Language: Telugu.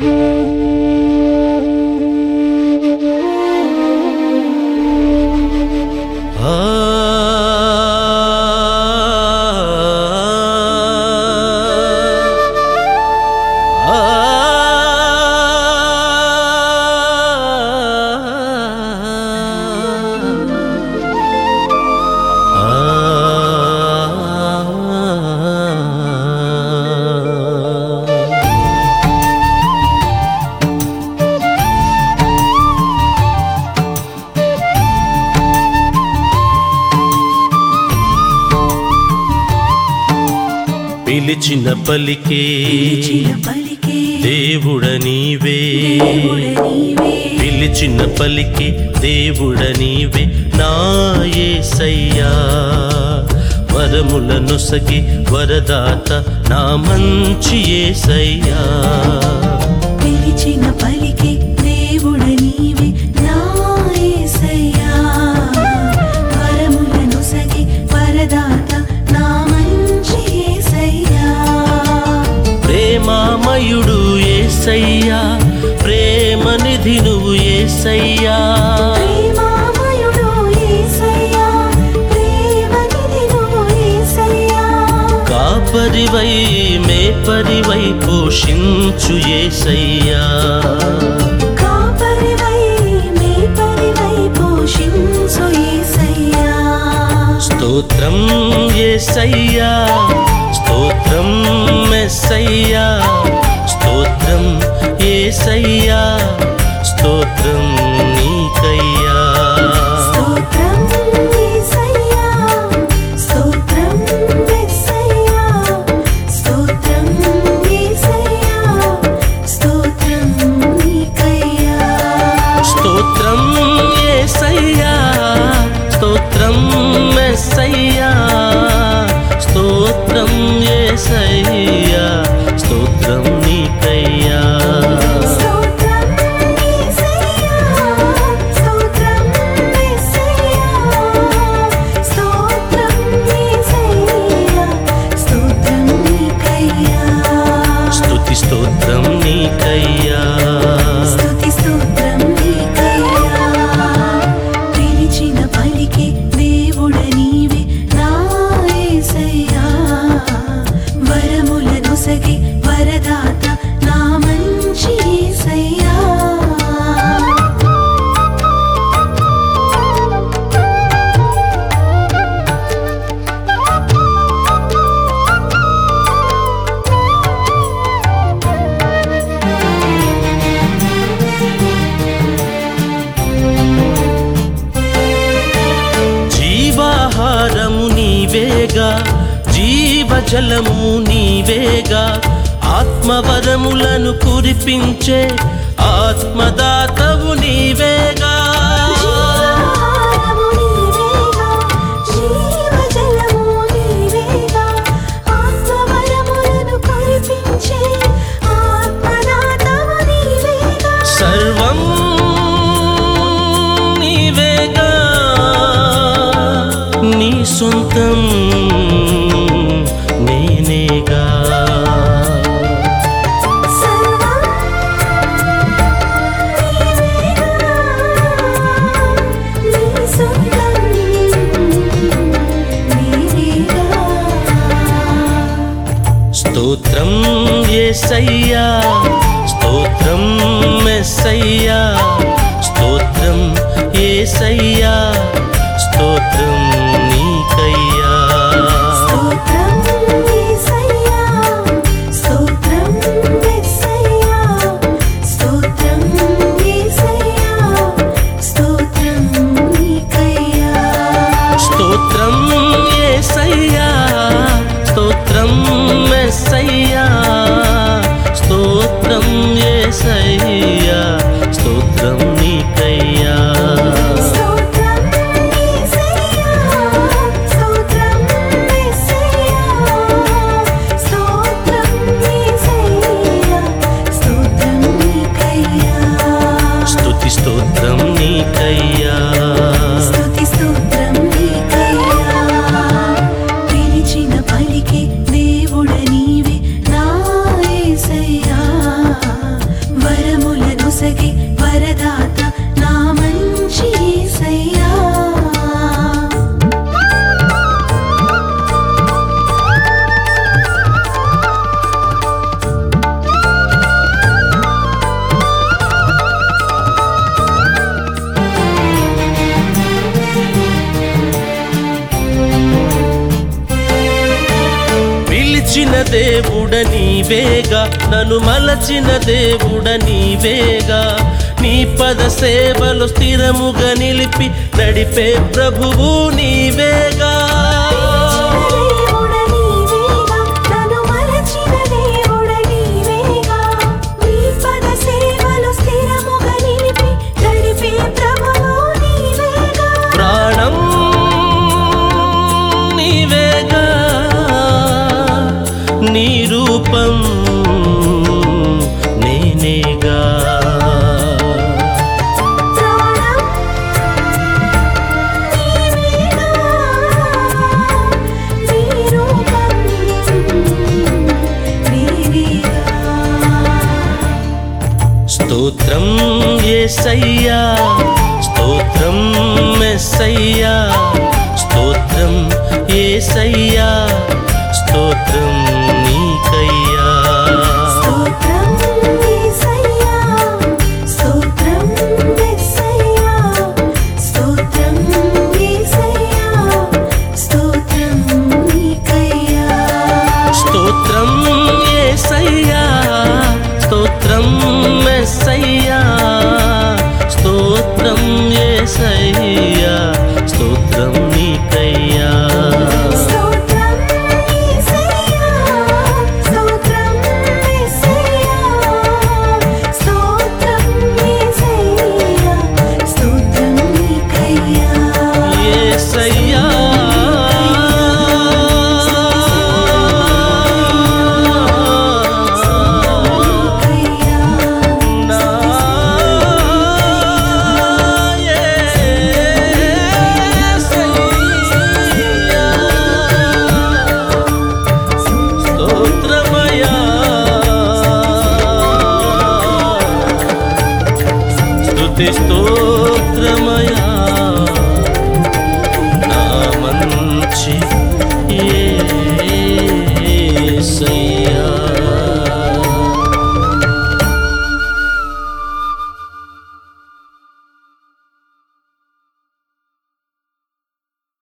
పిలిచిన పలికే పిలిచిన పలికే దేవుడ నీవే దేవుడ నీవే పిలిచిన పలికి దేవుడ నీవే నాయసయ్యా వరముల నొసగి వరదాత నా మంచి ఏసయ్యా పిలిచిన పలికే దేవుడ నీవే నా యేసయ్యా వరములను సగి వరదాత నా మంచి యేసయ్యా ప్రేమామయుడు ఏసయ్యా ప్రేమ నిధి నువ్వు ఏసయ్యా ప్రేమామయుడు యేసయ్యా ప్రేమనిధి నువ్వు యేసయ్యా కాపరివై మేపరివై పోషించు ఏసయ్యా కాపరివై మేపరివై పోషించు యేసయ్యా స్తోత్రం ఏసయ్యా స్తోత్రం మెస్సయ్యా స్తోత్రం ఏసయ్యా స్తోత్రం నీకయ్యా స్తోత్రం యేసయ్యా స్తోత్రం యేసయ్యా స్తోత్రం యేసయ్యా స్తోత్రం నీకయ్యా స్తోత్రం ఏసయ్యా స్తోత్రం మెస్సయ్యా స్తోత్రం ఏసయ్యా స్తోత్రం నీకయ్యా స్తోత్రం యేసయ్యా స్తోత్రం యేసయ్యా స్తోత్రం యేసయ్యా స్తోత్రం నీకయ్యా స్తుతి స్తోత్రం నీకయ్యా స్తుతి స్తోత్రం నీకయ్యా పిలిచిన పలికే దేవుడ నీవే నా యేసయ్యా వరములను సగి వరదాత నా మంచి యేసయ్యా జీవాహారము నీవేగా జీవజలము నీవేగా ఆత్మవరములను కురిపించే ఆత్మదాతవు నీవేగా జీవహారము నీవేగా జీవజలము నీవేగా ఆత్మవరములను కురిపించే ఆత్మదాతవు నీవేగా సర్వం నీవేగా నీ సొంతం నేనేగా సర్వం నీవేగా నీ సొంతం నీవేగా స్తోత్రం ఏసయ్యా స్తోత్రం మెస్సయ్యా స్తోత్రం ఏసయ్యా స్తోత్రం నీకయ్యా స్తోత్రం యేసయ్యా స్తోత్రం యేసయ్యా స్తోత్రం యేసయ్యా స్తోత్రం నీకయ్యా స్తోత్రం ఏసయ్యా స్తోత్రం మెస్సయ్యా స్తోత్రం ఏసయ్యా స్తోత్రం నీకయ్యా స్తోత్రం యేసయ్యా దేవుడ నీవేగా నన్ను మలచిన దేవుడ నీవేగా నీ పద సేవలు స్థిరముగా నిలిపి నడిపే ప్రభువు నీవేగా దేవుడ నీవేగా నన్ను మలచిన దేవుడ నీవేగా నీ పద సేవలు స్థిరముగా నిలిపి నడిపే ప్రభువు నీవేగా ప్రాణం నీవేగా నీ రూపం నేనేగా ప్రాణం నీవేగా నీ రూపం నీవేగా స్తోత్రం యేసయ్యా స్తోత్రం మెస్సయ్యా స్తోత్రం యేసయ్యా స్తోత్రం నీకయ్యా స్తోత్రం యేసయ్యా స్తోత్రం యేసయ్యా స్తోత్రం యేసయ్యా స్తోత్రం నీకయ్యా స్తోత్రం యేసయ్యా స్తోత్రం మెస్సయ్యా స్తోత్రం యేసయ్యా స్తోత్రం నీకయ్యా స్తోత్రం యేసయ్యా స్తోత్రం యేసయ్యా స్తోత్రం యేసయ్యా స్తోత్రం నీకయ్యా యేసయ్యా నా యేసయ్యా స్తోత్రమయా స్తుతి స్తోత్రం